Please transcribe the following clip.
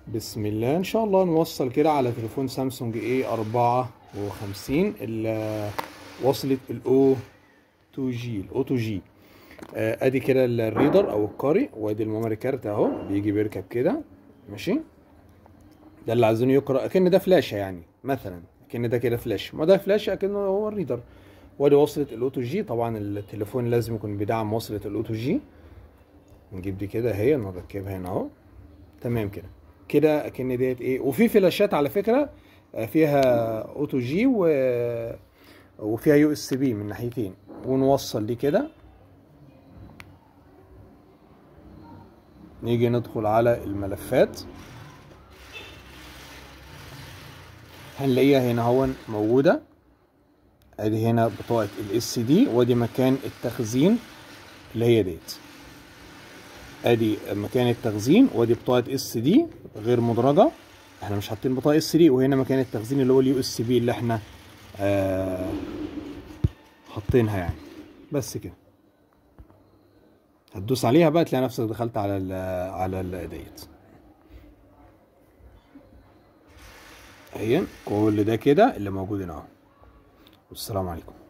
بسم الله ان شاء الله نوصل كده على تليفون سامسونج اي 54 ال- وصلة الاو 2 جي الاو 2 جي ادي كده الريدر او القارئ وادي الميموري كارت اهو بيجي بيركب كده ماشي ده اللي عايزينه يقرا اكن ده فلاشه يعني مثلا اكن ده كده فلاش ما ده فلاش اكنه هو الريدر وادي وصلة الاو 2 جي طبعا التليفون لازم يكون بيدعم وصلة الاو 2 جي نجيب دي كده اهي نركبها هنا اهو تمام كده كده اكن ديت ايه وفي فلاشات على فكره آه، فيها اوتو جي و وفيها يو اس بي من ناحيتين ونوصل دي كده نيجي ندخل على الملفات هنلاقيها هنا هون موجوده ادي هنا بطاقه الاس دي وادي مكان التخزين اللي هي ديت ادي مكان التخزين وادي بطاقه اس دي غير مدرجه احنا مش حاطين بطاقه اس دي وهنا مكان التخزين اللي هو اليو اس بي اللي احنا آه حاطينها يعني بس كده هتدوس عليها بقى تلاقي نفسك دخلت على ال على ال ديت اهي كل ده كده اللي موجود هنا اهو والسلام عليكم